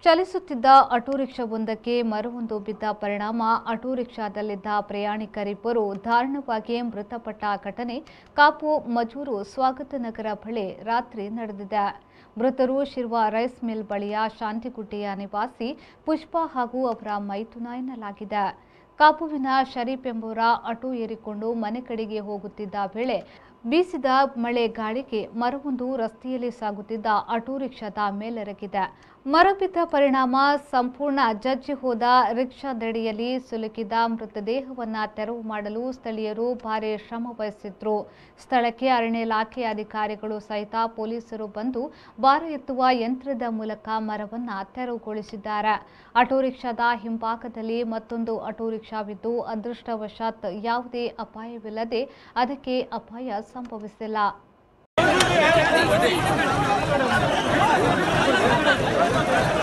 ಚಲಿಸುತ್ತಿದ್ದ auto ರಿಕ್ಷಾವೊಂದಕ್ಕೆ ಮರವೊಂದು ಬಿದ್ದ ಪರಿಣಾಮ auto ರಿಕ್ಷಾದಲ್ಲಿದ್ದ ಪ್ರಯಾಣಿಕರಿಬ್ಬರು ದಾರುಣವಾಗಿ ಮೃತಪಟ್ಟ ಘಟನೆ ಕಾಪು ಮಜೂರು ಸ್ವಾಗತ ನಗರ ಬಳಿ ರಾತ್ರಿ ನಡೆದಿದೆ ಮೃತರು ಶಿರ್ವ ರೈಸ್ ಮಿಲ್ ಬಳಿಯ ಶಾಂತಿಗುಡ್ಡೆಯ ನಿವಾಸಿ ಪುಷ್ಪ ಹಾಗೂ ಅವರ ಮೈಥುನ ಎನ್ನಲಾಗಿದೆ ಕಾಪುವಿನ ಶರೀಫ್ ಎಂಬುವರ ಆಟೋ ಏರಿಕೊಂಡು ಮನೆ ಕಡೆಗೆ ಹೋಗುತ್ತಿದ್ದ ವೇಳೆ ಬೀಸಿದ ಮಳೆ ಗಾಳಿಗೆ ಮರವೊಂದು ರಸ್ತೆಯಲ್ಲಿ ಸಾಗುತ್ತಿದ್ದ ಆಟೋ ರಿಕ್ಷಾದ ಮೇಲೆರಗಿದೆ ಮರ ಬಿದ್ದ ಪರಿಣಾಮ ಸಂಪೂರ್ಣ ಜಜ್ಜಿ ಹೋದ ರಿಕ್ಷಾದಡಿಯಲ್ಲಿ ಸಿಲುಕಿದ ಮೃತದೇಹವನ್ನ ತೆರವು ಮಾಡಲು ಸ್ಥಳೀಯರು ಭಾರಿ ಶ್ರಮ ವಹಿಸಿದ್ರು ಸ್ಥಳಕ್ಕೆ ಅರಣ್ಯ ಇಲಾಖೆ ಅಧಿಕಾರಿಗಳು ಸಹಿತ ಪೊಲೀಸರು ಬಂದು ಭಾರ ಎತ್ತುವ ಯಂತ್ರದ ಮೂಲಕ ಮರವನ್ನ ತೆರವುಗೊಳಿಸಿದ್ದಾರೆ ಆಟೋ ರಿಕ್ಷಾದ ಹಿಂಭಾಗದಲ್ಲಿ ಮತ್ತೊಂದು ಆಟೋ ರಿಕ್ಷಾವಿದ್ದು ಅದೃಷ್ಟವಶಾತ್ ಯಾವುದೇ ಅಪಾಯವಿಲ್ಲದೆ ಅದಕ್ಕೆ ಅಪಾಯ ಸಂಭವಿಸಿಲ್ಲ ¡Vamos!